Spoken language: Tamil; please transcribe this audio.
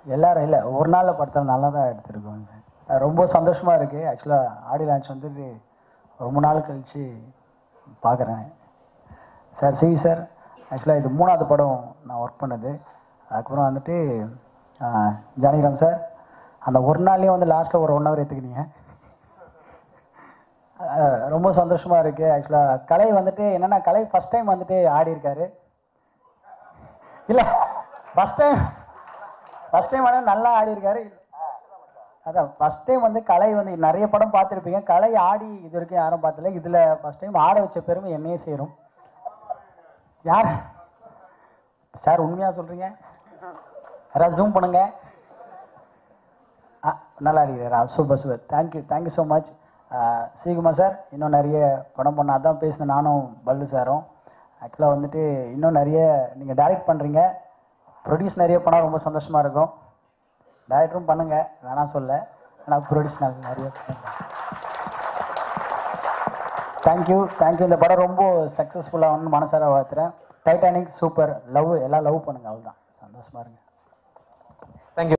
எல்லாரும் இல்லை ஒரு நாளில் படத்தில் நல்லா தான் எடுத்திருக்கோம் சார் அஹ் ரொம்ப சந்தோஷமாக இருக்குது ஆக்சுவலாக ஆடியோ லான்ச் வந்துட்டு ரொம்ப நாள் கழித்து பார்க்குறேன் சார் சிவி சார் ஆக்சுவலாக இது மூணாவது படம் நான் ஒர்க் பண்ணது அதுக்கப்புறம் வந்துட்டு அஹ், ஜானகிராம் சார் அந்த ஒரு நாள்லேயும் வந்து லாஸ்ட்டில் ஒரு ஒன் ஹவர் எடுத்துக்கினீங்க அஹ், ரொம்ப சந்தோஷமாக இருக்குது ஆக்சுவலாக கலை வந்துட்டு என்னென்னா கலை ஃபஸ்ட் டைம் வந்துட்டு ஆடி இருக்காரு இல்லை ஃபஸ்ட் டைம் ஃபஸ்ட் டைம் ஆனால் நல்லா ஆடி இருக்காரு அதான் ஃபஸ்ட் டைம் வந்து கலை வந்து நிறைய படம் பார்த்துருப்பீங்க கலை ஆடி இது வரைக்கும் யாரும் பார்த்தல இதில் ஃபஸ்ட் டைம் ஆட வச்ச பெருமை என்னையே சேரும் யார் சார் உண்மையாக சொல்கிறீங்க யாராவது ஜூம் பண்ணுங்க ஆ நல்லா இருக்கிறா super super thank you thank you so much Sreekumar sir இன்னும் நிறைய படம் பண்ண அதான் பேசினேன் நானும் பல்லு சாரும் ஆக்சுவலாக வந்துட்டு இன்னும் நிறைய நீங்கள் டைரக்ட் பண்ணுறீங்க ப்ரொடியூஸ் நிறைய பண்ணால் ரொம்ப சந்தோஷமாக இருக்கும் டைரக்டரும் பண்ணுங்க வேணாம் சொல்ல ஆனால் ப்ரொடியூஸ் நிறைய தேங்க்யூ தேங்க்யூ இந்த படம் ரொம்ப சக்ஸஸ்ஃபுல்லாக வந்து மனசார வாழ்த்துறேன் டைட்டானிக் சூப்பர் லவ் எல்லாம் லவ் பண்ணுங்க அவ்வளோதான் சந்தோஷமா இருங்க